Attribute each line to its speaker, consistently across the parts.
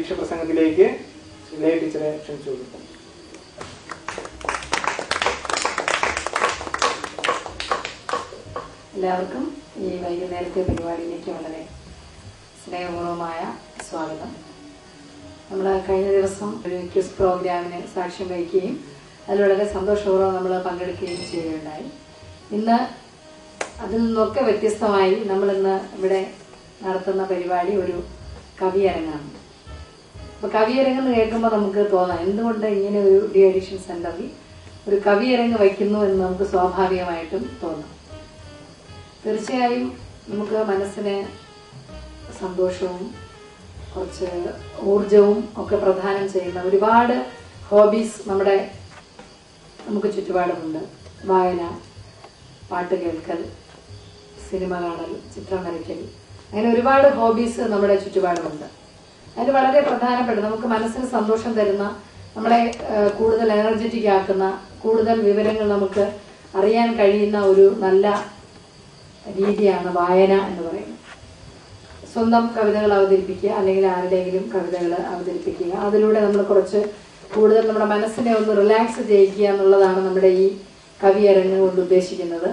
Speaker 1: അധ്യക്ഷ പ്രസംഗത്തിലേക്ക് ലേ ടീച്ചറെ ക്ഷണിച്ചു കൊടുക്കും
Speaker 2: എല്ലാവർക്കും ഈ വൈകുന്നേരത്തെ പരിപാടിയിലേക്ക് വളരെ സ്നേഹപൂർവമായ സ്വാഗതം നമ്മൾ കഴിഞ്ഞ ദിവസം ഒരു ക്വിസ് പ്രോഗ്രാമിന് സാക്ഷ്യം വഹിക്കുകയും അതിൽ വളരെ സന്തോഷപൂർവ്വം നമ്മൾ പങ്കെടുക്കുകയും ചെയ്യുകയുണ്ടായി ഇന്ന് അതിൽ നിന്നൊക്കെ വ്യത്യസ്തമായി നമ്മളിന്ന് ഇവിടെ നടത്തുന്ന പരിപാടി ഒരു കവിയരങ്ങാണ് അപ്പോൾ കവിയരങ്ങ് എന്ന് കേൾക്കുമ്പോൾ നമുക്ക് തോന്നാം എന്തുകൊണ്ട് ഇങ്ങനെ ഒരു ഡി അഡിഷൻ സെന്ററിൽ ഒരു കവിയരങ്ങ് വയ്ക്കുന്നു എന്ന് നമുക്ക് സ്വാഭാവികമായിട്ടും തോന്നാം തീർച്ചയായും നമുക്ക് മനസ്സിന് സന്തോഷവും കുറച്ച് ഊർജവും ഒക്കെ പ്രദാനം ചെയ്യുന്ന ഒരുപാട് ഹോബീസ് നമ്മുടെ നമുക്ക് ചുറ്റുപാടുമുണ്ട് വായന പാട്ട് കേൾക്കൽ സിനിമ കാണൽ ചിത്രം വരയ്ക്കൽ അങ്ങനെ ഒരുപാട് ഹോബീസ് നമ്മുടെ ചുറ്റുപാടുമുണ്ട് അതിൽ വളരെ പ്രധാനപ്പെട്ട നമുക്ക് മനസ്സിന് സന്തോഷം തരുന്ന നമ്മളെ ആ, കൂടുതൽ എനർജറ്റിക് ആക്കുന്ന കൂടുതൽ വിവരങ്ങൾ നമുക്ക് അറിയാൻ കഴിയുന്ന ഒരു നല്ല രീതിയാണ് വായന എന്ന് പറയുന്നത് സ്വന്തം കവിതകൾ അവതരിപ്പിക്കുക അല്ലെങ്കിൽ ആരുടെയെങ്കിലും കവിതകൾ അവതരിപ്പിക്കുക അതിലൂടെ നമ്മൾ കുറച്ച് കൂടുതൽ നമ്മുടെ മനസ്സിനെ ഒന്ന് റിലാക്സ് ചെയ്യിക്കുക എന്നുള്ളതാണ് നമ്മുടെ ഈ കവിയരങ്ങ് കൊണ്ട് ഉദ്ദേശിക്കുന്നത്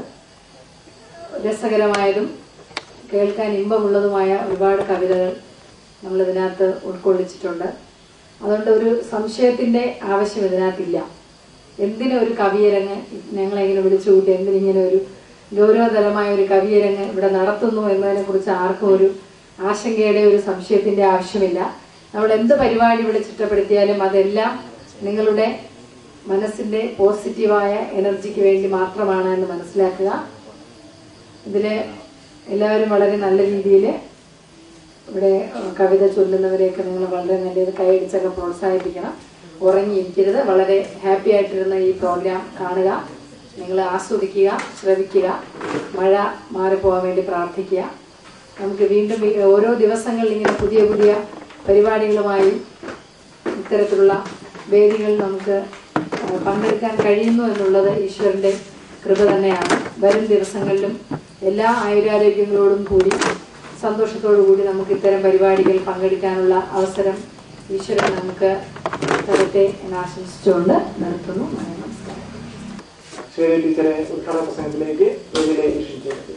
Speaker 2: രസകരമായതും കേൾക്കാൻ ഇമ്പമുള്ളതുമായ ഒരുപാട് കവിതകൾ നമ്മൾ ഇതിനകത്ത് ഉൾക്കൊള്ളിച്ചിട്ടുണ്ട് അതുകൊണ്ട് ഒരു സംശയത്തിന്റെ ആവശ്യം ഇതിനകത്തില്ല എന്തിനും ഒരു കവിയരങ്ങ് ഞങ്ങളെങ്ങനെ വിളിച്ചുകൂട്ടി എന്തിനിങ്ങനെ ഒരു ഗൗരവതരമായ ഒരു കവിയരങ്ങ് ഇവിടെ നടത്തുന്നു എന്നതിനെ കുറിച്ച് ആർക്കും ഒരു ആശങ്കയുടെ ഒരു സംശയത്തിന്റെ ആവശ്യമില്ല നമ്മൾ എന്ത് പരിപാടി ഇവിടെ ചിട്ടപ്പെടുത്തിയാലും അതെല്ലാം നിങ്ങളുടെ മനസ്സിന്റെ പോസിറ്റീവായ എനർജിക്ക് വേണ്ടി മാത്രമാണ് എന്ന് മനസ്സിലാക്കുക ഇതില് എല്ലാവരും വളരെ നല്ല രീതിയിൽ ഇവിടെ ഏഹ്, കവിത ചൊല്ലുന്നവരെയൊക്കെ നിങ്ങൾ വളരെ നല്ലത് കൈയടിച്ചൊക്കെ പ്രോത്സാഹിപ്പിക്കണം ഉറങ്ങിയിരിക്കരുത് വളരെ ഹാപ്പി ആയിട്ടിരുന്ന ഈ പ്രോഗ്രാം കാണുക നിങ്ങൾ ആസ്വദിക്കുക ശ്രവിക്കുക മഴ മാറിപ്പോകാൻ വേണ്ടി പ്രാർത്ഥിക്കുക നമുക്ക് വീണ്ടും വി- ഓരോ ദിവസങ്ങളിൽ ഇങ്ങനെ പുതിയ പുതിയ പരിപാടികളുമായി ഇത്തരത്തിലുള്ള വേദികളിൽ നമുക്ക് ഏഹ്, പങ്കെടുക്കാൻ കഴിയുന്നു എന്നുള്ളത് ഈശ്വരന്റെ കൃപ തന്നെയാണ് വരും ദിവസങ്ങളിലും എല്ലാ ആയുരാരോഗ്യങ്ങളോടും കൂടി സന്തോഷത്തോടു കൂടി നമുക്ക് ഇത്തരം പരിപാടികളിൽ പങ്കെടുക്കാനുള്ള അവസരം ഈശ്വരൻ നമുക്ക് തരട്ടെ എന്ന് ആശംസിച്ചുകൊണ്ട് നിർത്തുന്നു നന്ദി, നമസ്കാരം
Speaker 1: ശ്രീ ടീച്ചറെ ഉദ്ഘാടന പ്രസംഗത്തിലേക്ക് വേദിയിലേക്ക് ക്ഷണിച്ചു കൊടുക്കും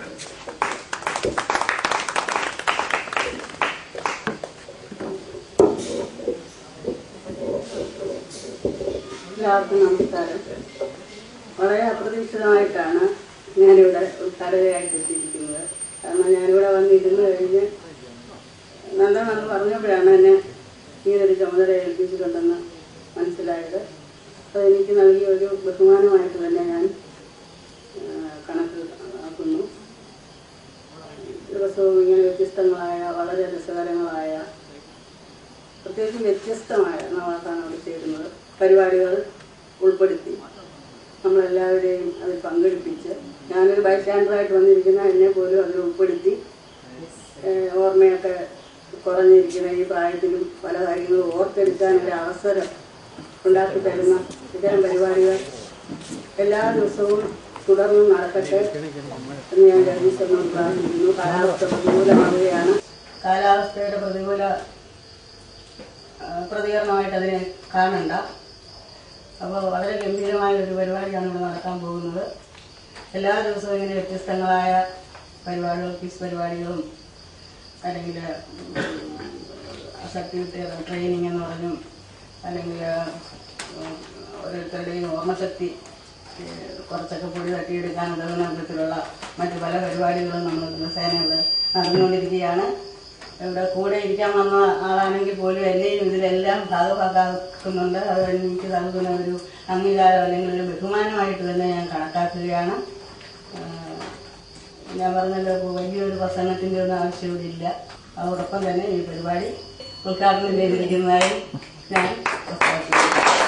Speaker 3: എല്ലാവർക്കും നമസ്കാരം വളരെ അപ്രതീക്ഷിതമായിട്ടാണ് ഞാനിവിടെ ഉത്തരവയായിട്ട് എത്തിയിരിക്കുന്നത് കാരണം ഞാനിവിടെ വന്നിരുന്ന് കഴിഞ്ഞ് നല്ലതെന്ന് പറഞ്ഞപ്പോഴാണ് എന്നെ ഇങ്ങനൊരു ചുമതല ഏൽപ്പിച്ചിട്ടുണ്ടെന്ന് മനസ്സിലായത് അപ്പോൾ എനിക്ക് നൽകിയ ഒരു ബഹുമാനമായിട്ട് തന്നെ ഞാൻ ആ, കണക്ക് ആക്കുന്നു ദിവസവും ഇങ്ങനെ വ്യത്യസ്തങ്ങളായ വളരെ രസകരങ്ങളായ പ്രത്യേകിച്ച് വ്യത്യസ്തമായ നവാസാണ് അവിടെ ചേരുന്നത് പരിപാടികൾ ഉൾപ്പെടുത്തി നമ്മളെല്ലാവരെയും അതിൽ പങ്കെടുപ്പിച്ച് ഞാനൊരു ബൈസ്റ്റാൻഡറായിട്ട് വന്നിരിക്കുന്ന എന്നെ പോലും അതിൽ ഉൾപ്പെടുത്തി ഏഹ് ഓർമ്മയൊക്കെ കുറഞ്ഞിരിക്കുന്ന ഈ പ്രായത്തിലും പല കാര്യങ്ങളും ഓർത്തെടുക്കാൻ ഒരു അവസരം ഉണ്ടാക്കി തരുന്ന ഇത്തരം പരിപാടികൾ എല്ലാ ദിവസവും തുടർന്ന് നടക്കട്ടെ എന്ന് ഞാൻ ജഗദീശ്വരനോട് പ്രാർത്ഥിക്കുന്നു കാലാവസ്ഥ പ്രതികൂലമാവുകയാണ് കാലാവസ്ഥയുടെ പ്രതികൂല ആ, പ്രതികരണമായിട്ട് അതിനെ കാണണ്ട അപ്പോൾ വളരെ ഗംഭീരമായ ഒരു പരിപാടിയാണ് ഇവിടെ നടക്കാൻ പോകുന്നത് എല്ലാ ദിവസവും ഇങ്ങനെ വ്യത്യസ്തങ്ങളായ പരിപാടികൾ ക്വിസ് പരിപാടികളും അല്ലെങ്കിൽ സർട്ടിഫിക്കറ്റ് ട്രെയിനിങ് എന്ന് പറഞ്ഞും അല്ലെങ്കിൽ ഉം, ഓരോരുത്തരുടെയും ഓർമ്മശക്തി ഏഹ്, കുറച്ചൊക്കെ പൊടി തട്ടിയെടുക്കാൻ ഉതകുന്ന വിധത്തിലുള്ള മറ്റു പല പരിപാടികളും നമ്മൾ ദിവസേന ഇവിടെ നടന്നുകൊണ്ടിരിക്കുകയാണ് ഇവിടെ കൂടെ ഇരിക്കാൻ വന്ന ആളാണെങ്കിൽ പോലും എന്നെയും ഇതിലെല്ലാം ഭാഗഭാക്കാക്കുന്നുണ്ട് അത് എനിക്ക് നൽകുന്ന ഒരു അംഗീകാരം അല്ലെങ്കിൽ ഒരു ബഹുമാനമായിട്ട് തന്നെ ഞാൻ കണക്കാക്കുകയാണ് ആഹ് ഞാൻ പറഞ്ഞല്ലോ ഇപ്പൊ വലിയൊരു പ്രസംഗത്തിൻ്റെ ഒന്നും ആവശ്യം ഇവിടെ ഇല്ല അതോടൊപ്പം തന്നെ ഈ പരിപാടി ഉദ്ഘാടനം ചെയ്തിരിക്കുന്നതായി ഞാൻ പ്രസ്താവിക്കുന്നു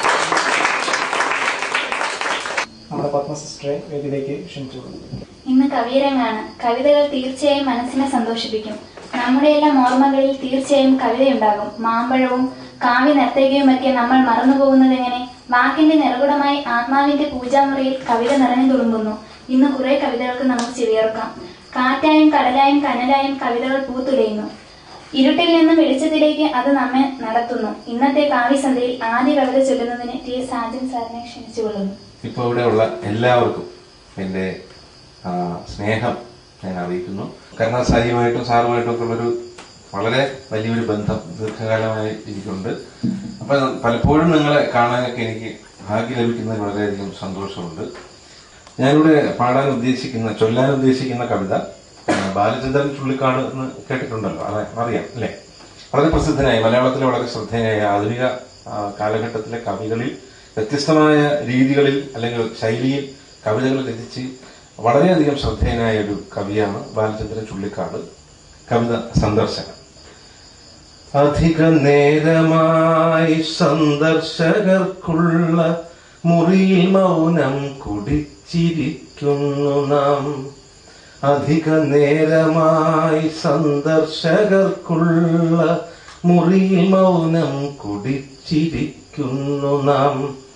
Speaker 1: നമ്മുടെ പത്മ സിസ്റ്ററെ വേദിയിലേക്ക് ക്ഷണിച്ചു കൊടുക്കും
Speaker 4: ഇന്ന് കവിയരങ്ങാണ് കവിതകൾ തീർച്ചയായും മനസ്സിനെ സന്തോഷിപ്പിക്കും നമ്മുടെയെല്ലാം ഓർമ്മകളിൽ തീർച്ചയായും കവിതയുണ്ടാകും മാമ്പഴവും കാവ്യ നർത്തകിയുമൊക്കെ നമ്മൾ മറന്നുപോകുന്നത് എങ്ങനെ വാക്കിന്റെ നിറകുടമായി ആത്മാവിന്റെ പൂജാമുറിയിൽ കവിത നിറഞ്ഞു തുളുമ്പുന്നു ഇന്ന് കുറെ കവിതകൾക്ക് നമുക്ക് ചെവിയേർക്കാം കാറ്റായും കടലായും കനലായും കവിതകൾ പൂത്തുലയുന്നു ഇരുട്ടിൽ നിന്നും വെളിച്ചത്തിലേക്ക് അത് നമ്മെ നടത്തുന്നു ഇന്നത്തെ കാവ്യസന്ധ്യയിൽ ആദ്യ കവിത ചൊല്ലുന്നതിന് ടി എസ് സാജൻ സാറിനെ ക്ഷണിച്ചുകൊള്ളുന്നു
Speaker 5: ഇപ്പോൾ ഇവിടെയുള്ള എല്ലാവർക്കും എൻ്റെ ആ, സ്നേഹം ഞാൻ അറിയിക്കുന്നു കരുണാസാരിയുമായിട്ടും സാറുമായിട്ടും ഒക്കെ ഉള്ളൊരു വളരെ വലിയൊരു ബന്ധം ദീർഘകാലമായി എനിക്കുണ്ട് അപ്പൊ പലപ്പോഴും നിങ്ങളെ കാണാനൊക്കെ എനിക്ക് ഭാഗ്യം ലഭിക്കുന്നതിൽ വളരെയധികം സന്തോഷമുണ്ട് ഞാനിവിടെ പാടാൻ ഉദ്ദേശിക്കുന്ന ചൊല്ലാൻ ഉദ്ദേശിക്കുന്ന കവിത ആ, ബാലചന്ദ്രൻ ചുള്ളിക്കാട് എന്ന് കേട്ടിട്ടുണ്ടല്ലോ അതെ അറിയാം അല്ലേ വളരെ പ്രസിദ്ധനായ മലയാളത്തിലെ വളരെ ശ്രദ്ധേയനായ ആധുനിക ആ, കാലഘട്ടത്തിലെ കവികളിൽ വ്യത്യസ്തമായ രീതികളിൽ അല്ലെങ്കിൽ ശൈലിയിൽ കവിതകൾ രചിച്ച് വളരെയധികം ശ്രദ്ധേയനായ ഒരു കവിയാണ് ബാലചന്ദ്രൻ ചുള്ളിക്കാട് കവിത സന്ദർശനം അധിക നേരമായി സന്ദർശകർക്കുള്ള മുറിയിൽ മൗനം കുടിച്ചിരിക്കുന്നു നാം അധിക നേരമായി സന്ദർശകർക്കുള്ള മുറിയിൽ മൗനം കുടിച്ചിരിക്കുന്നു നാം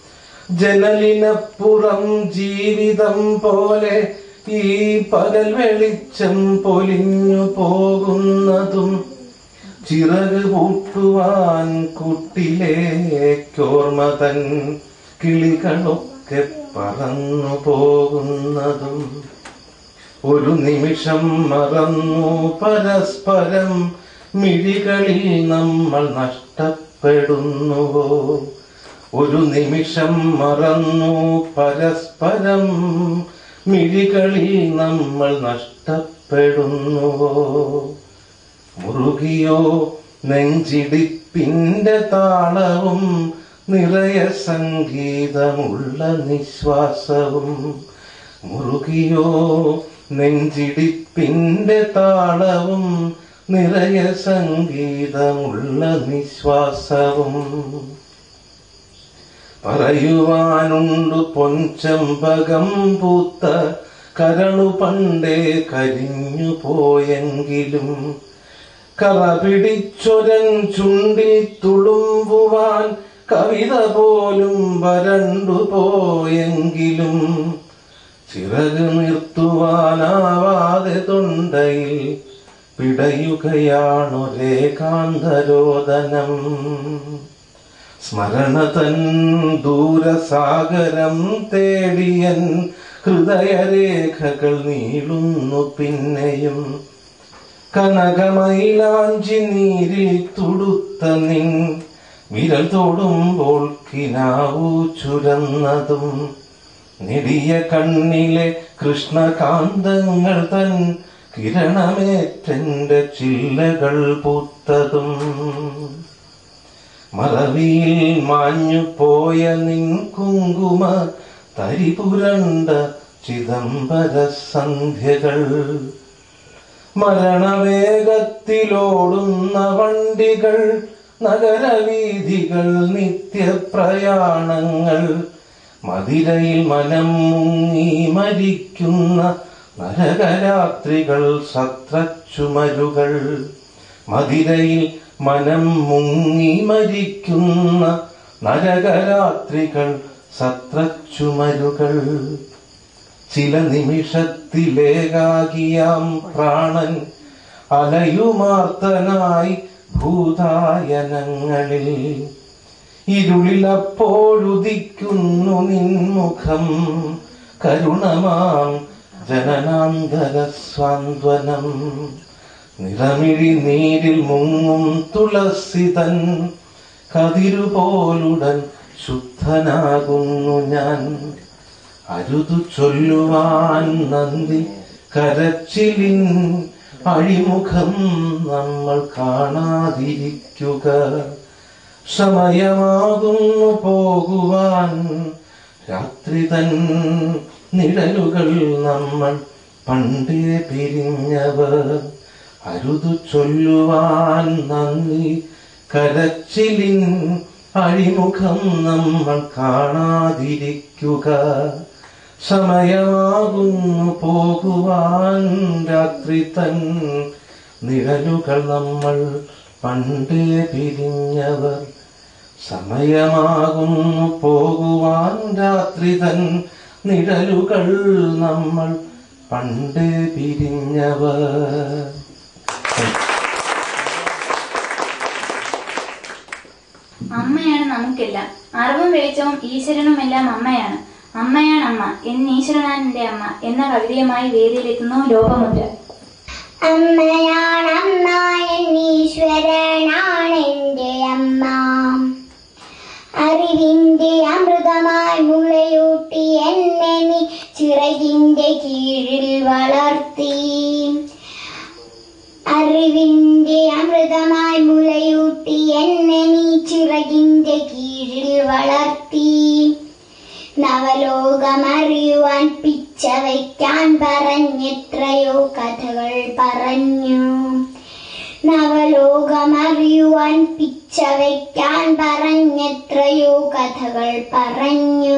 Speaker 5: ജനലിനപ്പുറം ജീവിതം പോലെ ഈ പകൽ വെളിച്ചം പൊലിഞ്ഞു പോകുന്നതും ചിറക് പൂട്ടുവാൻ കുട്ടിലേക്കോർമ്മ തൻ കിളികളൊക്കെ പറന്നു പോകുന്നതും ഒരു നിമിഷം മറന്നു പരസ്പരം മിഴികളിൽ നമ്മൾ നഷ്ടപ്പെടുന്നുവോ ഒരു നിമിഷം മറന്നു പരസ്പരം മിഴികളിൽ നമ്മൾ നഷ്ടപ്പെടുന്നുവോ മുറുകിയോ നെഞ്ചിടിപ്പിന്റെ താളവും നിറയ സംഗീതമുള്ള നിശ്വാസവും മുറുകിയോ നെഞ്ചിടിപ്പിന്റെ താളവും നിറയ സംഗീതമുള്ള നിശ്വാസവും പറയുവാനുണ്ട് പൊൻചമ്പകം പൂത്ത കരളു പണ്ടേ കരിഞ്ഞു പോയെങ്കിലും കറ പിടിച്ചൊരൻ ചുണ്ടിൽ തുളുമ്പുവാൻ കവിത പോലും വരണ്ടു പോയെങ്കിലും ചിറക് നിർത്തുവാനാവാതെ തൊണ്ടയിൽ പിടയുകയാണൊരേ കാന്തരോദനം സ്മരണതൻ ദൂരസാഗരം തേടിയൻ ഹൃദയരേഖകൾ നീളുന്നു പിന്നെയും കനകമൈലാഞ്ചി നീരിൽ തുടുത്ത നിൻ വിരൽ തൊടുമ്പോൾ കിനാവു ചുരന്നതും നെടിയ കണ്ണിലെ കൃഷ്ണകാന്തങ്ങൾ തൻ കിരണമേറ്റന്റെ ചില്ലകൾ പൂത്തതും മറവിയിൽ മാഞ്ഞു പോയ നിൻ കുങ്കുമ തരിപുരണ്ട ചിദംബര സന്ധ്യകൾ മരണവേഗത്തിലോടുന്ന വണ്ടികൾ നഗരവീഥികൾ നിത്യപ്രയാണങ്ങൾ മതിരയിൽ മനം മുങ്ങി മരിക്കുന്ന നരകരാത്രികൾ സത്രച്ചുമരുകൾ മതിരയിൽ മനം മുങ്ങി മരിക്കുന്ന നരകരാത്രികൾ സത്രച്ചുമരുകൾ ചില നിമിഷത്തിലേകാകിയാം പ്രാണൻ അലയുമാർത്തനായി ഭൂതായനങ്ങളിൽ ഇരുളിലപ്പോഴുദിക്കുന്നു നിൻമുഖം കരുണമാം ജനനാന്തര സ്വാന്തനം നിറമിഴി നീരിൽ മുങ്ങും തുളസിതൻ കതിരുപോലുടൻ ശുദ്ധനാകുന്നു ഞാൻ അരുതു ചൊല്ലുവാൻ നന്ദി കരച്ചിലിൻ അഴിമുഖം നമ്മൾ കാണാതിരിക്കുക സമയമാകുന്നു പോകുവാൻ രാത്രി തൻ നിഴലുകൾ നമ്മൾ പണ്ടേ പിരിഞ്ഞവർ അരുതു ചൊല്ലുവാൻ നന്ദി കരച്ചിലിൻ അഴിമുഖം നമ്മൾ കാണാതിരിക്കുക സമയമാകുന്നു പോകുവാൻ രാത്രി തൻ നിഴലുകൾ നമ്മൾ പണ്ടേ പിരിഞ്ഞവർ സമയമാകുന്നു പോകുവാൻ രാത്രി തൻ നിഴലുകൾ നമ്മൾ പണ്ടേ പിരിഞ്ഞവർ
Speaker 4: അമ്മയാണ് നമുക്കെല്ലാം അറിവും വെളിച്ചവും ഈശ്വരനും എല്ലാം അമ്മയാണ് അമ്മയാണ് അമ്മ എന്ന് ഈശ്വരനാന്റെ അമ്മ എന്ന കവിതയുമായി വേദിയിലെത്തുന്നു ലോകമുദ്ര
Speaker 6: അമ്മയാണമ്മ എന്നീശ്വരനാണെന്റെ അമ്മ അറിവിന്റെ അമൃതമായി മുളയൂട്ടി എന്നെ നീ ചിറകിന്റെ കീഴിൽ വളർത്തി അറിവിന്റെ അമൃതമായി മുളയൂട്ടി എന്നെ നീ ചിറകിന്റെ കീഴിൽ വളർത്തി നവലോകമറിയുവാൻ പിച്ച വയ്ക്കാൻ പറഞ്ഞെത്രയോ കഥകൾ പറഞ്ഞു നവലോകമറിയുവാൻ പിച്ച വയ്ക്കാൻ പറഞ്ഞെത്രയോ കഥകൾ പറഞ്ഞു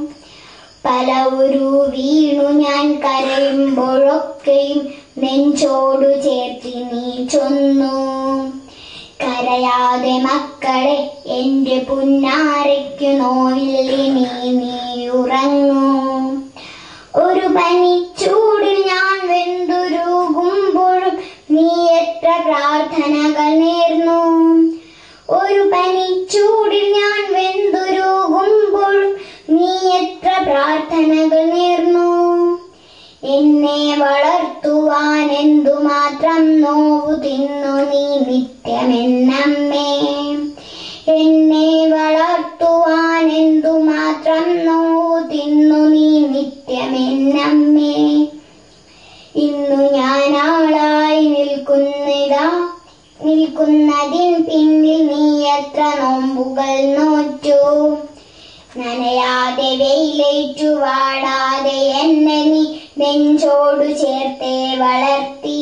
Speaker 6: പല ഒരു വീണു ഞാൻ കരയുമ്പോഴൊക്കെയും നെഞ്ചോടു ചേർത്തി നീ ചൊന്നു കരയാതെ മക്കളെ എന്റെ പുന്നാരയ്ക്കു നോവില്ലേ നീ നീ ഉറങ്ങൂ ഒരു പനിച്ചൂടിൽ ഞാൻ വെന്തുരുകുമ്പോഴും നീ എത്ര പ്രാർത്ഥനകൾ നേർന്നു ഒരു പനിച്ചൂടിൽ ഞാൻ വെന്തുരുകുമ്പോഴും നീ എത്ര പ്രാർത്ഥനകൾ നേർന്നു എന്നെ വളർത്തുവാൻ എന്തുമാത്രം നോവു തിന്നു നീ നിത്യമെന്നമ്മേ എന്നെ വളർത്തുവാൻ എന്തുമാത്രം നോവു തിന്നു നീ നിത്യമെന്നമ്മേ ഇന്നു ഞാൻ ആളായി നിൽക്കുന്നിതാ നിൽക്കുന്നതിൻ പിന്നിൽ നീ എത്ര നോമ്പുകൾ നോറ്റു നനയാതെ വെയിലേറ്റു വാടാതെ എന്നെ നീ നെഞ്ചോടു ചേർത്തേ വളർത്തി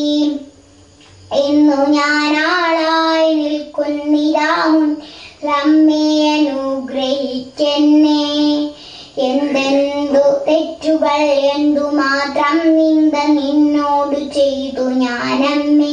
Speaker 6: ഇന്നു ഞാൻ ആളായി നിൽക്കുന്നിതാമുൻ നമ്മെ അനുഗ്രഹിക്കെന്നെ എന്തെന്തു തെറ്റുകൾ എന്തുമാത്രം നിന്ദ നിന്നോട് ചെയ്തു ഞാനമ്മേ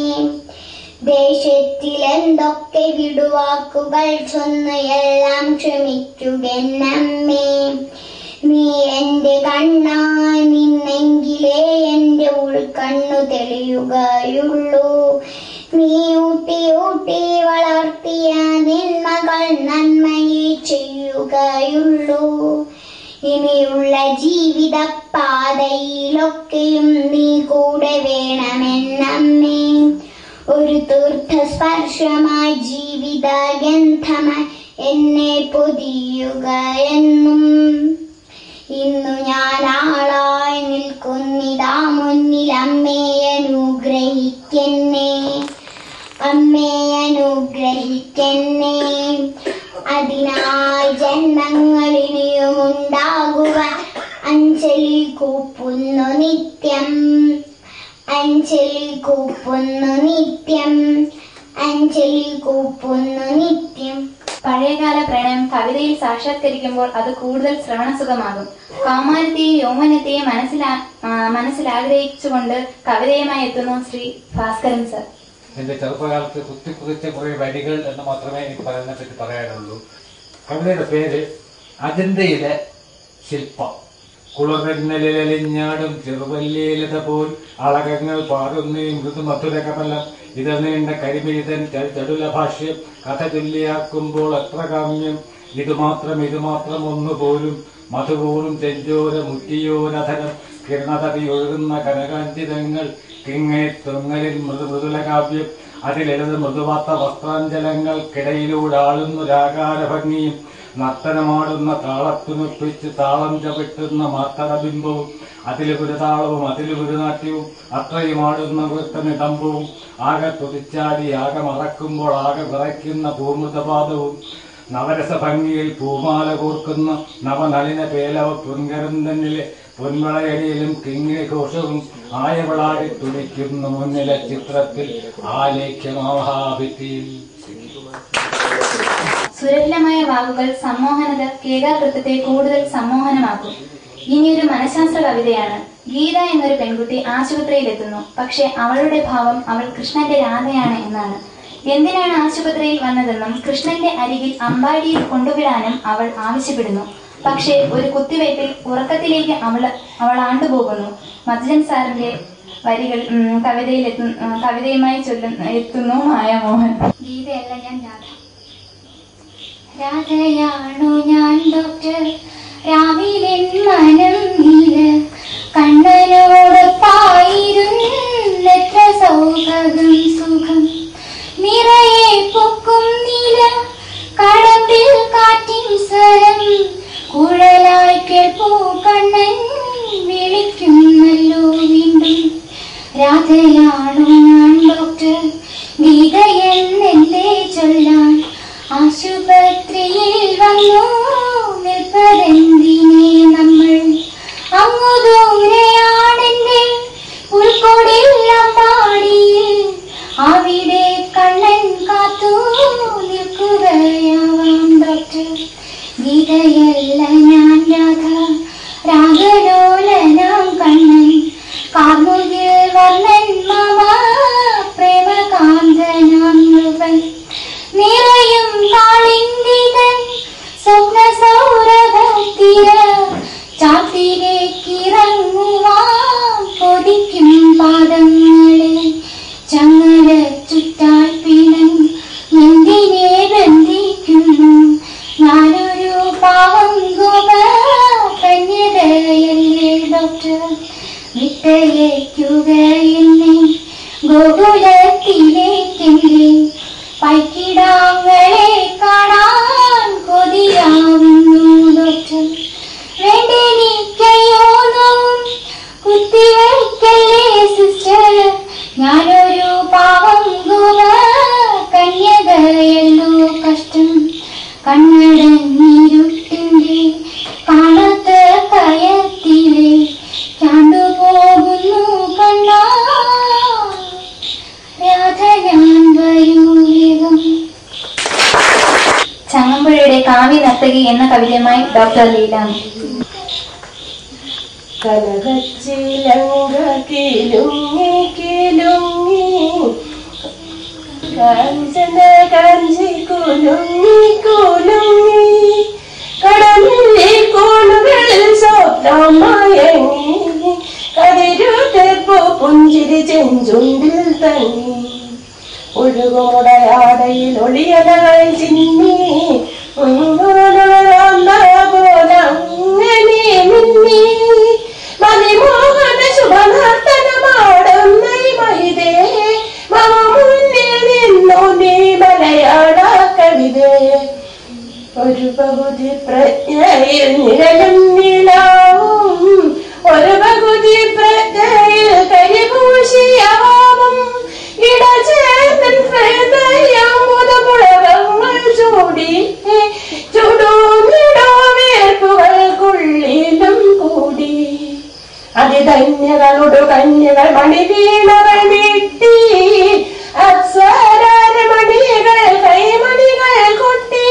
Speaker 6: ദേശത്തിൽ എന്തൊക്കെ വിടുവാക്കുകൾ ചൊന്ന് എല്ലാം ക്ഷമിക്കുകെന്നമ്മേ നീ എന്റെ കണ്ണായി നിന്നെങ്കിലേ എന്റെ ഉൾക്കണ്ണു തെളിയുകയുള്ളൂ നീ ഊട്ടി ഊട്ടി വളർത്തിയ നിന്മകൾ നന്മയെ ചെയ്യുകയുള്ളൂ ഇനിയുള്ള ജീവിത പാതയിലൊക്കെയും നീ കൂടെ വേണമെന്നമ്മേ ഒരു തീർത്ഥ സ്പർശമായി ജീവിത ഗന്ധമായി എന്നെ പൊതിയുക എന്നും ഇന്നു ഞാൻ ആളായി നിൽക്കുന്നിതാ മുന്നിൽ അമ്മേ അനുഗ്രഹിക്കെന്നെ അമ്മേ അനുഗ്രഹിക്കെന്നെ അതിനായി ജന്മങ്ങളിനിയും ഉണ്ടാകുവാൻ അഞ്ജലി കൂപ്പുന്നു നിത്യം അഞ്ജലി കൂപ്പുന്നു നിത്യം അഞ്ജലി കൂപ്പുന്നു നിത്യം
Speaker 4: പഴയകാല പ്രണയം കവിതയിൽ സാക്ഷാത്കരിക്കുമ്പോൾ അത് കൂടുതൽ ശ്രവണസുഖമാകും കൗമാരത്തെയും യൗവനത്തെയും മനസ്സിലാ ആ, മനസ്സിലാഗ്രഹിച്ചുകൊണ്ട് കവിതയുമായി എത്തുന്നു ശ്രീ ഭാസ്കരൻ സർ
Speaker 7: എന്റെ ചെറുപ്പകാലത്ത് കുത്തിക്കുതിച്ച കുറെ വരികൾ എന്ന് മാത്രമേ എനിക്ക് പറയുന്നതിനെ പറ്റി പറയാനുള്ളൂ കവിതയുടെ പേര് അജന്തയിലെ ശില്പം കുളമെന്നലിലലിഞ്ഞാടും ചെറുവല്ലിയിലത പോൽ അളകങ്ങൾ പാടുന്നീ മൃദു മധുരകമലം ഇത് നീണ്ട കരിമീതൻ ചടുല ഭാഷ്യം കഥ ചൊല്ലിയാക്കുമ്പോൾ എത്ര കാമ്യം ഇതുമാത്രം ഇതുമാത്രം ഒന്നുപോലും മധുപോലും ചെഞ്ചോര മുറ്റിയോരധരം കിരണതടി ഒഴുകുന്ന കനകാഞ്ചിതങ്ങൾ കിങ്ങേ തൊങ്ങലിൽ മൃദു മൃദുല കാവ്യം അതിലെഴുത് മൃദുവാത്ത വസ്ത്രാഞ്ചലങ്ങൾക്കിടയിലൂടെ ആളുന്നൊരാകാര ഭംഗിയും നർത്തനമാടുന്ന താളത്തിനൊപ്പിച്ച് താളം ചവിട്ടുന്ന മാത്തടബിംബവും അതിൽ ഒരു താളവും അതിൽ ഒരു നാട്യവും അത്രയും ആടുന്ന വൃത്തനിടമ്പവും ആകെ തുതിച്ചാടി ആകെ മറക്കുമ്പോൾ ആകെ വിറയ്ക്കുന്ന പൂമൃതപാദവും നവരസ ഭംഗിയിൽ പൂമാല കോർക്കുന്ന നവനളിന പേലവ പൊൻകരന്തന്നിലെ പൊൻവളയടിയിലും കിങ്ങിണി ഘോഷവും ആയവളാടി തുടിക്കുന്നു മുന്നിലെ ചിത്രത്തിൽ ആലേഖ്യമാഹാഭിത്തിയിൽ
Speaker 4: സുരഭിലമായ വാക്കുകൾ സമ്മോഹനത കേകാകൃത്യത്തെ കൂടുതൽ സമ്മോഹനമാക്കും ഇനിയൊരു മനഃശാസ്ത്ര കവിതയാണ് ഗീത എന്നൊരു പെൺകുട്ടി ആശുപത്രിയിലെത്തുന്നു പക്ഷെ അവളുടെ ഭാവം അവൾ കൃഷ്ണന്റെ രാധയാണ് എന്നാണ് എന്തിനാണ് ആശുപത്രിയിൽ വന്നതെന്നും കൃഷ്ണന്റെ അരികിൽ അമ്പാടിയിൽ കൊണ്ടുവിടാനും അവൾ ആവശ്യപ്പെടുന്നു പക്ഷേ ഒരു കുത്തിവയ്പിൽ ഉറക്കത്തിലേക്ക് അവൾ അവൾ ആണ്ടുപോകുന്നു മധുജൻ സാറിന്റെ വരികൾ ഉം, കവിതയിൽ എത്തു- ഉം, കവിതയുമായി ചൊല്ലുന്നു എത്തുന്നു മായാമോഹൻ
Speaker 6: ഗീതയല്ല ഞാൻ രാധ രാധയാണു ഞാൻ ഡോക്ടർ രാവിലെ മനം നീല കണ്ണനോടൊപ്പായിരുന്നെത്ര സൗഭകം സുഖം നിറയെ പൊക്കും നീല കടമ്പിൽ കാറ്റിൻ സ്വരം കുഴലായി കേൾപ്പൂ കണ്ണൻ വിളിക്കുന്നല്ലോ വീണ്ടും രാധയാണു ഞാൻ ഡോക്ടർ ഗീതയെന്നെന്തേ ചൊല്ലാൻ ആശുപത്രിയിൽ വന്നു നിൽപ്പതെന്തിനെ നമ്മൾ അങ്ങു ദൂരെയാണെന്റെ പുൽക്കൊടിൽ അമ്പാടിയിൽ അവിടെ കണ്ണൻ കാത്തു നിൽക്കുകയാവാം ഡോക്ടർ ഗീതയല്ല ഞാൻ രാധ രാഗലോലനാം കണ്ണൻ കാർമുകിൽ വർണ്ണൻ മമ പ്രേമകാന്തനാം മുഴുവൻ നിറയും കാളിന്തികൻ സ്വപ്ന സൗരഭത്തിര ചാത്തിലേക്കിറങ്ങുവാൻ കൊതിക്കും പാദങ്ങളെ ചങ്ങല ചുറ്റാൽ പിണൻ എന്തിനെ ബന്ധിക്കുന്നു ഞാനൊരു പാവം ഗോപ കന്യകയല്ലേ ഡോക്ടർ വിട്ടയക്കുക എന്നെ ഗോകുലത്തിലേക്കെന്നെ പൈക്കിടാങ്ങളെ കാണാൻ കൊതിയാവുന്നു ഡോക്ടർ വേണ്ടെനിക്കയോന്നും കുത്തിവയ്ക്കല്ലേ സിസ്റ്റർ ഞാനൊരു പാവം ഗോവ കന്യകയല്ലോ കഷ്ടം കണ്ണടഞ്ഞിരുട്ടിന്റെ കാണാത്ത കയത്തിലെ ചാണ്ടുപോകുന്നു കണ്ണാ രാധ ഞാൻ വരൂ വേഗം
Speaker 4: ചങ്ങമ്പുഴയുടെ കാവ്യ നർത്തകി എന്ന കവിതയുമായി ഡോക്ടർ ലീലാമി
Speaker 8: കനകച്ചിലങ്ക കിലുങ്ങി കിലുങ്ങി കാഞ്ചന കാഞ്ചി കുലുങ്ങി കുലുങ്ങി കടലിലെ കോണുകളിൽ സ്വപ്നമയങ്ങി കതിരുതെപ്പോ പുഞ്ചിരി ചെഞ്ചുണ്ടിൽ തങ്ങി ഒഴുകുമുടയാടയിൽ ഒളിയലായി ചിന്നി പോലങ്ങനെ മിന്നി മതിമോഹന ശുഭനർത്തനമാടും മഹിതേ മമ മുന്നിൽ നിന്നു നീ മലയാള കവിതേ ഒരു പകുതി പ്രജ്ഞയിൽ നിഴലും നിലാവും ഒരു പകുതി പ്രജ്ഞയിൽ കരിപൂശിയാവും ഇടചേർത്തൻ ഹൃദയമുതമുളകങ്ങൾ ചൂടി ചുടൂമിടോ വേർപ്പുകൾക്കുള്ളിലും കൂടി അതിധന്യകളുടു കന്യകൾ മണിവീണകൾ വീട്ടി അപ്സരമണികൾ കൈമണികൾ കൊട്ടി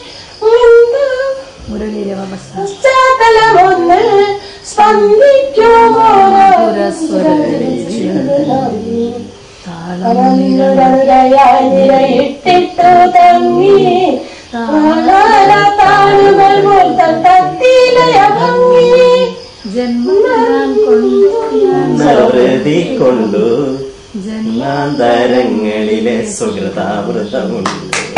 Speaker 8: പശ്ചാത്തലമൊന്ന് സ്പന്ദിക്കുമോ ഇട്ടിട്ടു തങ്ങി താളുകൾ തത്തിലയ ഭംഗി
Speaker 9: നവൃതി കൊണ്ടു ജന്മാന്തരങ്ങളിലെ സുഹൃതാവൃതമുണ്ട്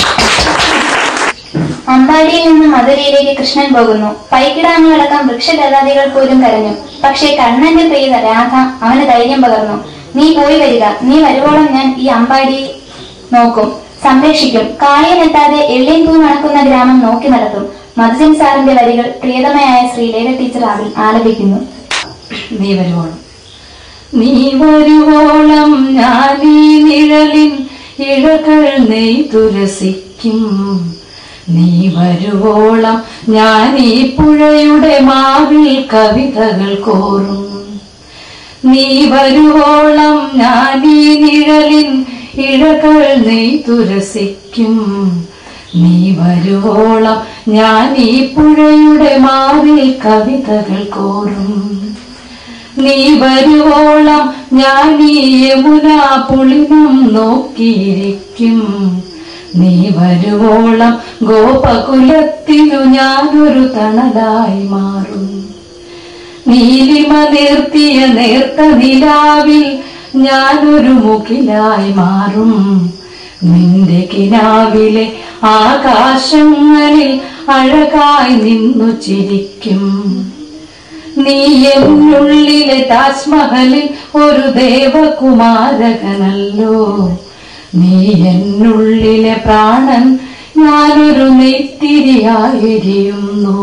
Speaker 4: അമ്പാടിയിൽ നിന്ന് മധുരയിലേക്ക് കൃഷ്ണൻ പോകുന്നു പൈക്കിടാങ്ങളടക്കം വൃക്ഷലതാദികൾ പോലും കരഞ്ഞു പക്ഷേ കണ്ണന്റെ പ്രിയത രാധ അവന് ധൈര്യം പകർന്നു നീ പോയി വരിക നീ വരുവോളം ഞാൻ ഈ അമ്പാടി നോക്കും സംരക്ഷിക്കും കാളിയനെത്താതെ എള്ളിയും പൂ മണക്കുന്ന ഗ്രാമം നോക്കി നടത്തും മധുജൻ സാറിന്റെ വരികൾ പ്രിയതമയായ ശ്രീലേഖ ടീച്ചർ ആവി ആലപിക്കുന്നു
Speaker 10: നീ വരുവോളം നീ വരുവോളം ഞാൻ ഈ നിഴലിൻ ഇഴകൾ നെയ്തുരസിക്കും നീ വരുവോളം ഞാൻ ഈ പുഴയുടെ മാവിൽ കവിതകൾ കോറും നീ വരുവോളം ഞാൻ ഈ നിഴലിൻ ഇഴകൾ നെയ്തുരസിക്കും നീ വരുവോളം ഞാൻ ഈ പുഴയുടെ മാറിൽ കവിതകൾ കോറും നീ വരുവോളം ഞാൻ ഈ യമുന പുളിനം നോക്കിയിരിക്കും നീ വരുവോളം ഗോപകുലത്തിനു ഞാനൊരു തണലായി മാറും നീലിമ നിർത്തിയ നേർത്ത നിലാവിൽ ഞാനൊരു മുഖിലായി മാറും നിന്റെ കിനാവിലെ ആകാശങ്ങളിൽ അഴകായി നിന്നു ചിരിക്കും നീ എന്നുള്ളിലെ താജ്മഹലിൽ ഒരു ദേവകുമാരകനല്ലോ നീ എന്നുള്ളിലെ പ്രാണൻ ഞാനൊരു നെയ്ത്തിരിയായിരിയുന്നു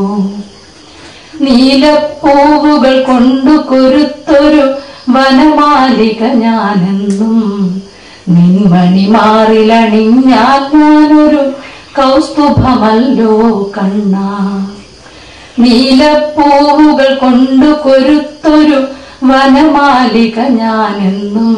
Speaker 10: നീലപ്പൂവുകൾ കൊണ്ടു കൊരുത്തൊരു വനമാലിക ഞാനെന്നും നിൻമണിമാറിലണിഞ്ഞാൽ ഞാനൊരു കൗസ്തുഭമല്ലോ കണ്ണാ നീലപ്പൂവുകൾ കൊണ്ടു കൊരുത്തൊരു വനമാലിക ഞാനെന്നും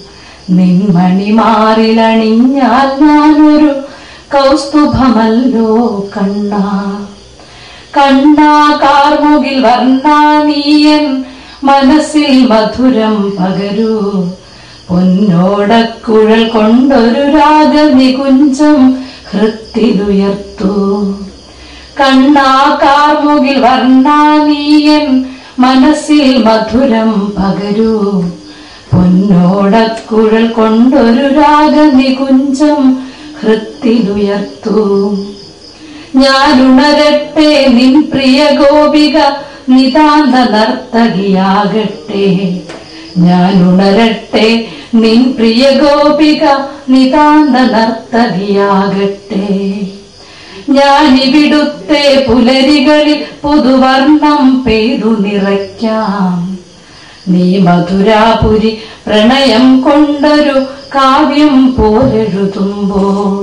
Speaker 10: നിൻമണിമാറിലണിഞ്ഞാൽ ഞാനൊരു കൗസ്തുഭമല്ലോ കണ്ണാ കണ്ണാ കാർമുകിൽ വർണ്ണാ നീയൻ മനസ്സിൽ മധുരം പകരൂ പൊന്നോടക്കുഴൽ കൊണ്ടൊരു രാഗനികുഞ്ചം ഹൃത്തിലുയർത്തു കണ്ണാ കാർമുകിൽ വർണ്ണാ നീയൻ മനസ്സിൽ മധുരം പകരൂ പൊന്നോടക്കുഴൽ കൊണ്ടൊരു രാഗനികുഞ്ചം ഹൃത്തിലുയർത്തു ഞാനുണരട്ടെ നിൻ പ്രിയ ഗോപിക നിതാന്ത നർത്തകിയാകട്ടെ ഞാനുണരട്ടെ നിൻ പ്രിയ ഗോപിക നിതാന്ത നർത്തകിയാകട്ടെ ഞാനിവിടുത്തെ പുലരികളിൽ പുതുവർണം പെയ്തു നിറയ്ക്കാം നീ മധുരാപുരി പ്രണയം കൊണ്ടൊരു കാവ്യം പോലെഴുതുമ്പോൾ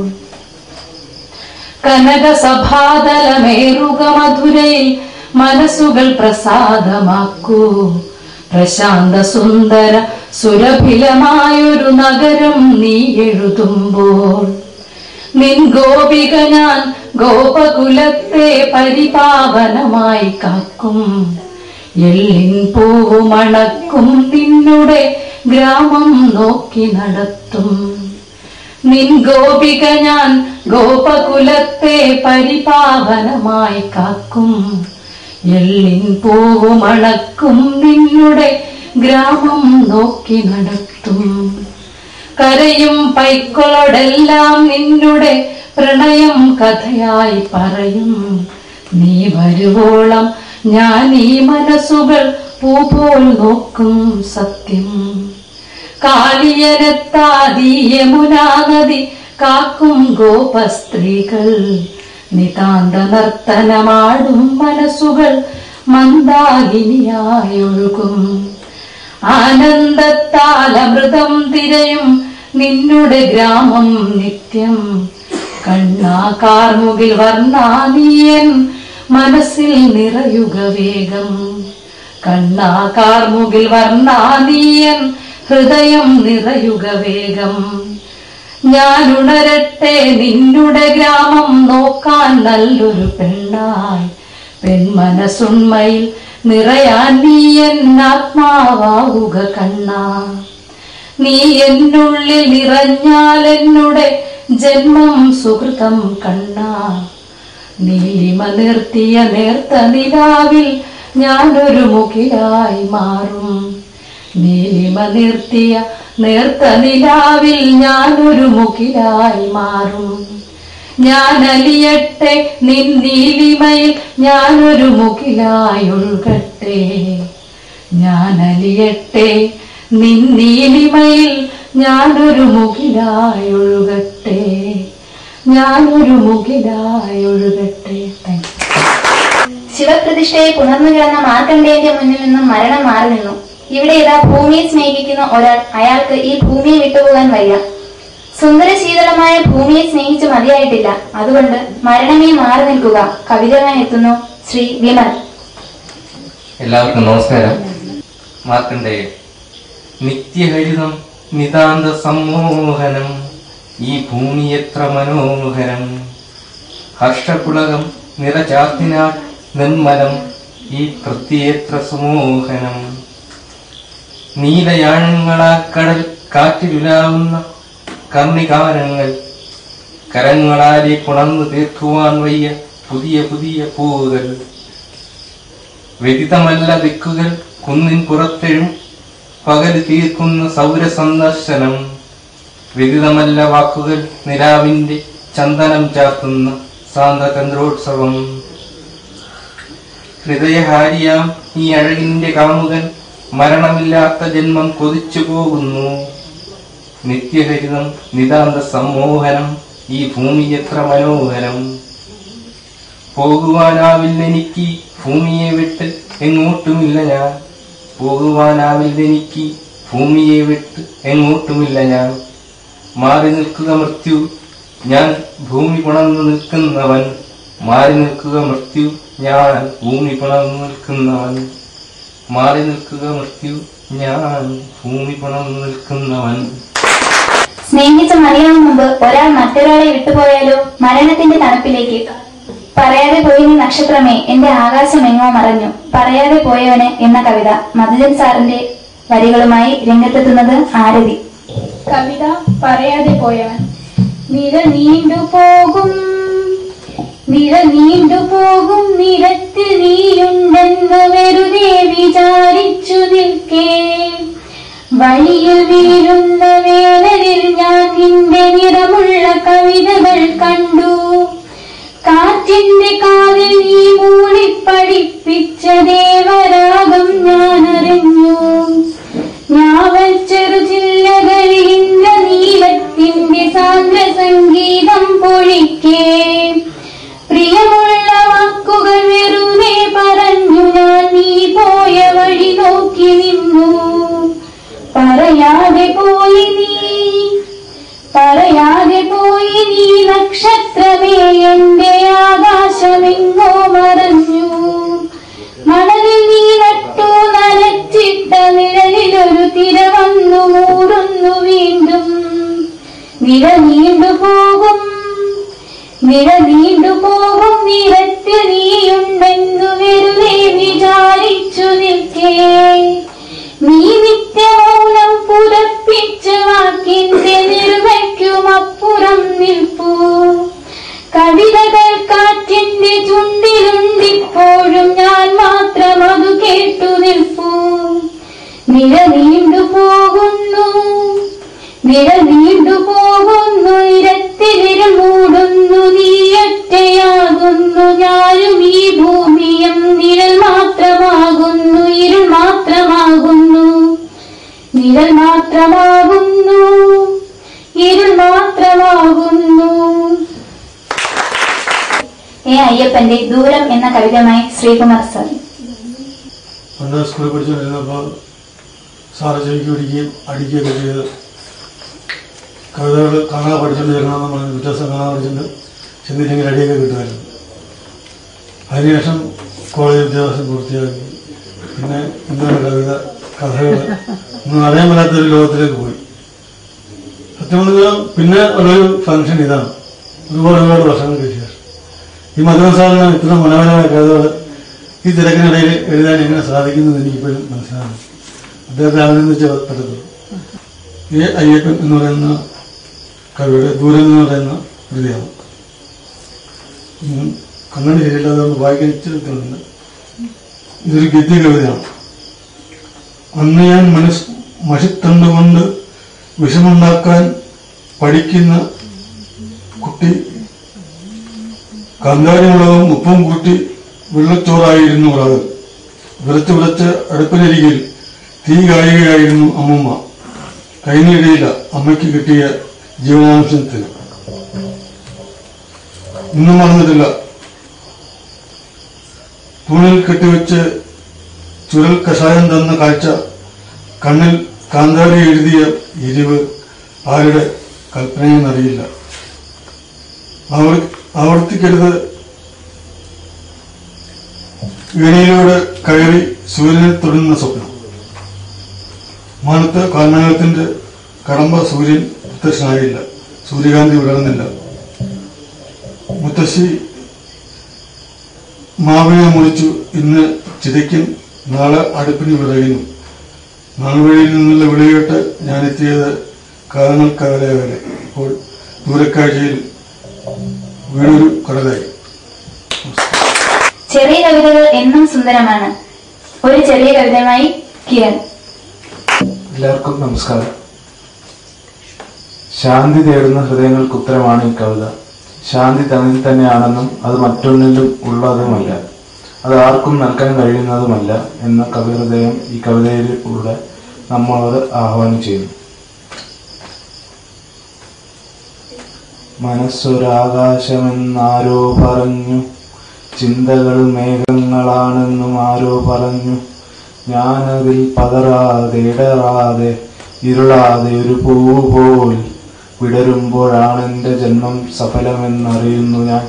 Speaker 10: കനകസഭാതലമേറുക മധുരയിൽ മനസ്സുകൾ പ്രസാദമാക്കൂ പ്രശാന്ത സുന്ദര സുരഭിലമായൊരു നഗരം നീ എഴുതുമ്പോൾ നിൻ ഗോപിക ഞാൻ ഗോപകുലത്തെ പരിപാവനമായി കാക്കും എല്ലിൻ പൂവുമണക്കും നിന്നുടെ ഗ്രാമം നോക്കി നടത്തും നിൻ ഗോപിക ഞാൻ ഗോപകുലത്തെ പരിപാവനമായി കാക്കും എല്ലിൻ പൂവുമണക്കും നിന്നുടെ ഗ്രാമം നോക്കി നടത്തും കരയും പൈക്കളോടെല്ലാം നിന്നുടെ പ്രണയം കഥയായി പറയും നീ വരുവോളം ഞാൻ ഈ മനസ്സുകൾ പൂപോൽ നോക്കും സത്യം കാളിയനെത്താതി യമുനാ നദി കാക്കും ഗോപസ്ത്രീകൾ നിതാന്ത നർത്തനമാടും മനസ്സുകൾ മന്ദാകിനിയായി ഒഴുകും ആനന്ദത്താൽ അമൃതം തിരയും നിന്നുടെ ഗ്രാമം നിത്യം കണ്ണാ കാർമുകിൽ വർണ്ണാ നീയൻ മനസ്സിൽ നിറയുക വേഗം കണ്ണാ കാർമുകിൽ വർണ്ണാ നീയൻ ഹൃദയം നിറയുക വേഗം ഞാൻ ഉണരട്ടെ നിന്നുടെ ഗ്രാമം നോക്കാൻ നല്ലൊരു പെണ്ണായി പെൺമനസുണ്മയിൽ നിറയാൻ നീ എൻ ആത്മാവാവുക കണ്ണാ നീ എന്നുള്ളിൽ നിറഞ്ഞാൽ എന്നുടെ ജന്മം സുഹൃതം കണ്ണാ നീലിമ നിർത്തിയ നേർത്ത നിലാവിൽ ഞാനൊരു മുഖിലായി മാറും നീലിമ നിർത്തിയ നേർത്ത നിലാവിൽ ഞാനൊരു മുഖിലായി മാറും ഞാൻ അലിയട്ടെ നിൻ നീലിമയിൽ ഞാനൊരു മുഖിലായി ഒഴുകട്ടെ ഞാൻ അലിയട്ടെ നിൻ നീലിമയിൽ ഞാനൊരു മുഖിലായി ഒഴുകട്ടെ ഞാനൊരു മുഖിലായി ഒഴുകട്ടെ താങ്ക്
Speaker 4: ശിവപ്രതിഷ്ഠയെ പുണർന്നു കിടന്ന മാർക്കണ്ഡേയന്റെ മുന്നിൽ നിന്നും മരണം മാറി നിന്നു ഇവിടെ ഇതാ ഭൂമിയെ സ്നേഹിക്കുന്ന ഒരാൾ അയാൾക്ക് ഈ ഭൂമിയെ വിട്ടുപോകാൻ വയ്യ സുന്ദര ശീതളമായ ഭൂമിയെ സ്നേഹിച്ച് മതിയായിട്ടില്ല അതുകൊണ്ട് മരണമേ മാറി നിൽക്കുക കവിതകാൻ എത്തുന്നു ശ്രീ വിമൽ
Speaker 11: എല്ലാവർക്കും നമസ്കാരം മാർക്കണ്ടേയ നിത്യഹരിതം നിതാന്ത സമ്മോഹനം ഈ ഭൂമി എത്ര മനോഹരം ഹർഷപുളകം നിറചാത്തിനാൽ നിർമ്മലം ഈ പൃഥ്വി എത്ര സുമോഹനം നീലയാഴങ്ങളാ കടൽ കാറ്റിലുലാവുന്ന കർണികാരങ്ങൾ കരങ്ങളാലെ പുണർന്നു തീർക്കുവാൻ വയ്യ പുതിയ പുതിയ പൂവുകൾ വ്യതിതമല്ല ദിക്കുകൾ കുന്നിൻ പുറത്തെഴും പകല് തീർക്കുന്ന സൗര സന്ദർശനം വിദിതമല്ല വാക്കുകൾ നിലാവിന്റെ ചന്ദനം ചാർത്തുന്ന സാന്ദ്രചന്ദ്രോത്സവം ഹൃദയഹാരിയാം ഈ അഴകിന്റെ കാമുകൻ മരണമില്ലാത്ത ജന്മം കൊതിച്ചു പോകുന്നു നിത്യഹരിതം നിതാന്ത സമ്മോഹനം ഈ ഭൂമി എത്ര മനോഹരം പോകുവാനാവില്ല എനിക്ക് ഭൂമിയെ വിട്ട് എങ്ങോട്ടുമില്ല ഞാൻ പോകുവാനാവില്ല എനിക്ക് ഭൂമിയെ വിട്ട് എങ്ങോട്ടുമില്ല ഞാൻ മാറി നിൽക്കുക മൃത്യു ഞാൻ ഭൂമി പുണർന്നു നിൽക്കുന്നവൻ മാറി നിൽക്കുക മൃത്യു ഞാൻ ഭൂമി പുണർന്നു നിൽക്കുന്നവൻ മാറി നിൽക്കുക മൃത്യു ഞാൻ ഭൂമി പുണർന്നു നിൽക്കുന്നവൻ
Speaker 4: സ്നേഹിച്ച് മറിയാൻ മുമ്പ് ഒരാൾ മറ്റൊരാളെ വിട്ടുപോയാലോ മരണത്തിന്റെ തണുപ്പിലേക്ക് പറയാതെ പോയി നീ നക്ഷത്രമേ എന്റെ ആകാശം എങ്ങോ മറഞ്ഞു പറയാതെ പോയവന് എന്ന കവിത മധുജൻ സാറിന്റെ വരികളുമായി രംഗത്തെത്തുന്നത് ആരതി
Speaker 6: കവിത പറയാതെ പോയവൻ നിര നീണ്ടുപോകും നിര നീണ്ടുപോകും നിരത്തിൽ നീയുണ്ടെന്ന് വെറുതെ വിചാരിച്ചു നിൽക്കേ വഴിയിൽ വീഴുന്ന വേനലിൽ ഞാൻ നിന്റെ നിറമുള്ള കവിതകൾ കണ്ടു കാറ്റിന്റെ കാതിൽ നീ മൂളിപ്പടിപ്പിച്ച ദേവരാഗം ഞാൻ അറിഞ്ഞു ഞാവൽ ചെറുചില്ലകളിൽ ഇന്ദ്രനീലത്തിന്റെ സാന്ദ്ര സംഗീതം പൊഴിക്കേ പ്രിയമുള്ള വാക്കുകൾ വെറുതെ പറഞ്ഞു ഞാൻ നീ പോയ വഴി നോക്കി നിന്നു പറയാതെ പോയി നീ പറയാതെ പോയി നീ നക്ഷത്രമേ എന്റെ ആകാശമെങ്ങോ മറഞ്ഞു മണലിൽ നീ നട്ടു നനച്ചിട്ട നിഴലിലൊരു തിര വന്നു മൂടുന്നു വീണ്ടും നിര നീണ്ടുപോകും നിര നീണ്ടുപോകും നിരത്തിൽ നീയുണ്ടെന്നു വെറുതെ വിചാരിച്ചു നിൽക്കേ നീ നിത്യമൗനം പുറപ്പിച്ച വാക്കിന്റെ നിർവയ്ക്കുമപ്പുറം നിൽപ്പൂ കവിതകൾ കാറ്റിന്റെ ചുണ്ടിലുണ്ടിപ്പോഴും ഞാൻ മാത്രം അത് കേട്ടു നിൽപ്പൂ നിര നീണ്ടു പോകുന്നു നിര നീണ്ടു പോകുന്നു ഇരത്തിലിരുൾ മൂടുന്നു നീയൊറ്റയാകുന്നു ഞാനും ഈ ഭൂമിയും നിഴൽ മാത്രമാകുന്നു ഇരുൾ മാത്രമാകുന്നു നിഴൽ മാത്രമാകുന്നു ഇരുൾ മാത്രമാകുന്നു
Speaker 4: എ അയ്യപ്പന്റെ ദൂരം എന്ന കവിതയുമായി ശ്രീകുമാർ സാർ
Speaker 12: പണ്ട് സ്കൂളിൽ പഠിച്ചുകൊണ്ടിരുന്നപ്പോൾ സാറ് ചെവിക്ക് പിടിക്കുകയും അടിക്കുകയൊക്കെ ചെയ്ത് കവിതകൾ കാണാതെ പഠിച്ചുകൊണ്ട് ചെല്ലണമെന്ന് പറഞ്ഞ് വ്യത്യാസം കാണാതെ പഠിച്ചിട്ട് ചെന്നില്ലെങ്കിൽ അടിയൊക്കെ കിട്ടുമായിരുന്നു അതിനുശേഷം കോളേജ് വിദ്യാഭ്യാസം പൂർത്തിയാക്കി പിന്നെ എന്താണ് കവിത കഥകൾ ഒന്നും അറിയാൻ മേലാത്തൊരു ലോകത്തിലേക്ക് പോയി സത്യം പറഞ്ഞാൽ പിന്നെ ഉള്ളൊരു ഫംഗ്ഷൻ ഇതാണ് ഒരുപാട് ഒരുപാട് വർഷങ്ങൾക്ക് ശേഷം ഈ മധുരൻ സാറിന് ഇത്ര മനോഹരമായ കഥകൾ ഈ തിരക്കിനിടയിൽ എഴുതാൻ എങ്ങനെ സാധിക്കുന്നത് എനിക്കിപ്പോഴും മനസ്സിലാകുന്നു അദ്ദേഹത്തെ അഭിനന്ദിച്ച് പറ്റത്തുള്ളൂ എ അയ്യപ്പൻ എന്ന് പറയുന്ന കവിയുടെ ദൂരം എന്ന് പറയുന്ന കൃതിയാണ് ഉം, കണ്ണടി ശരിയില്ലാതെ ഒന്ന് വായിക്കാൻ ഇച്ചിരി ബുദ്ധിമുട്ടുണ്ട് ഇതൊരു ഗദ്യ കവിതയാണ് അന്ന് ഞാൻ മനസ് മഷിത്തണ്ടുകൊണ്ട് വിഷമുണ്ടാക്കാൻ പഠിക്കുന്ന കുട്ടി കാന്താരിമുളകും ഉപ്പും കൂട്ടി വെള്ളച്ചോറായിരുന്നു ഉള്ളത് വിറച്ച് വിറച്ച് അടുപ്പിനരികിൽ തീ കായുകയായിരുന്നു അമ്മൂമ്മ കൈനീടിയില്ല അമ്മയ്ക്ക് കിട്ടിയ ജീവനാംശത്തിന് ഇന്നും മറന്നിട്ടില്ല തൂണിൽ കെട്ടിവെച്ച് ചുരൽ കഷായം തന്ന കാഴ്ച കണ്ണിൽ കാന്താരി എഴുതിയ എരിവ് ആരുടെ കൽപ്പനയെന്നറിയില്ല അവർ ആവർത്തിക്കരുത് വീണയിലൂടെ കയറി സൂര്യനെ തൊടുന്ന സ്വപ്നം മാനത്ത് കാർമേഘത്തിന്റെ കടമ്പ സൂര്യൻ പ്രത്യക്ഷനായില്ല സൂര്യകാന്തി വിടർന്നില്ല മുത്തശ്ശി മാവിനെ മുറിച്ചു ഇന്ന് ചിതയ്ക്കും നാളെ അടുപ്പിന് വിറയുന്നു നാൾവഴിയിൽ നിന്നുള്ള വിളികേട്ട് ഞാനെത്തിയത് കാലങ്ങൾക്കകലെ വരെ ഇപ്പോൾ ദൂരക്കാഴ്ചയിൽ വീടൊരു കടലായി
Speaker 4: ചെറിയ കവിതകൾ എന്നും സുന്ദരമാണ് ഒരു ചെറിയ കവിതയുമായി കിരൺ
Speaker 13: എല്ലാവർക്കും നമസ്കാരം ശാന്തി തേടുന്ന ഹൃദയങ്ങൾക്ക് ഉത്തരമാണ് ഈ കവിത ശാന്തി തന്നിൽ തന്നെയാണെന്നും അത് മറ്റൊന്നിലും ഉള്ളതുമല്ല അത് ആർക്കും നൽകാൻ കഴിയുന്നതുമല്ല എന്ന കവിഹൃദയം ഈ കവിതയിലൂടെ നമ്മളോട് ആഹ്വാനം ചെയ്യുന്നു മനസ്സൊരാകാശമെന്നാരോ പറഞ്ഞു ചിന്തകൾ മേഘങ്ങളാണെന്നും ആരോ പറഞ്ഞു ഞാനതിൽ പതറാതെ ഇടറാതെ ഇരുളാതെ ഒരു പൂവ് പോൽ വിടരുമ്പോഴാണ് എൻ്റെ ജന്മം സഫലമെന്നറിയുന്നു ഞാൻ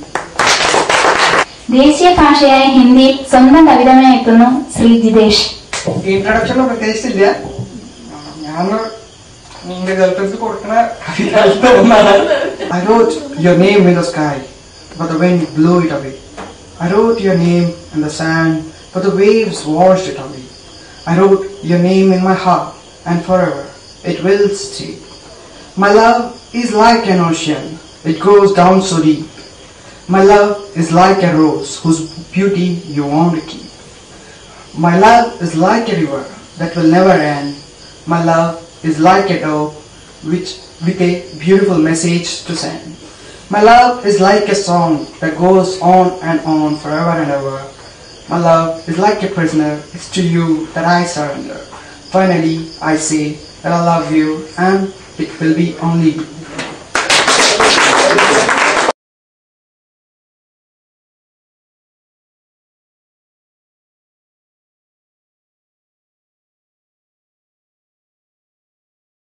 Speaker 4: ദേശീയ ഭാഷയായ ഹിന്ദിയിൽ സ്വന്തം കവിതമായി എത്തുന്നു ശ്രീ ജിതേഷ്
Speaker 14: ഇൻട്രഡക്ഷൻ പ്രത്യേകിച്ചില്ല ഞാൻ എന്റെ ഗേൾഫ്രണ്ട്സ് കൊടുക്കണ I wrote your name in the sky, but the wind blew it away. I wrote your name in the sand, but the waves washed it away. I wrote your name in my heart, and forever it will stay. My love is like an ocean, it goes down so deep. My love is like a rose whose beauty you want to keep. My love is like a river that will never end. My love is like a dove which with a beautiful message to send. My love is like a song that goes on and on forever and ever. My love is like a prisoner, it's to you that I surrender. Finally, I say that I love you and it will be only you.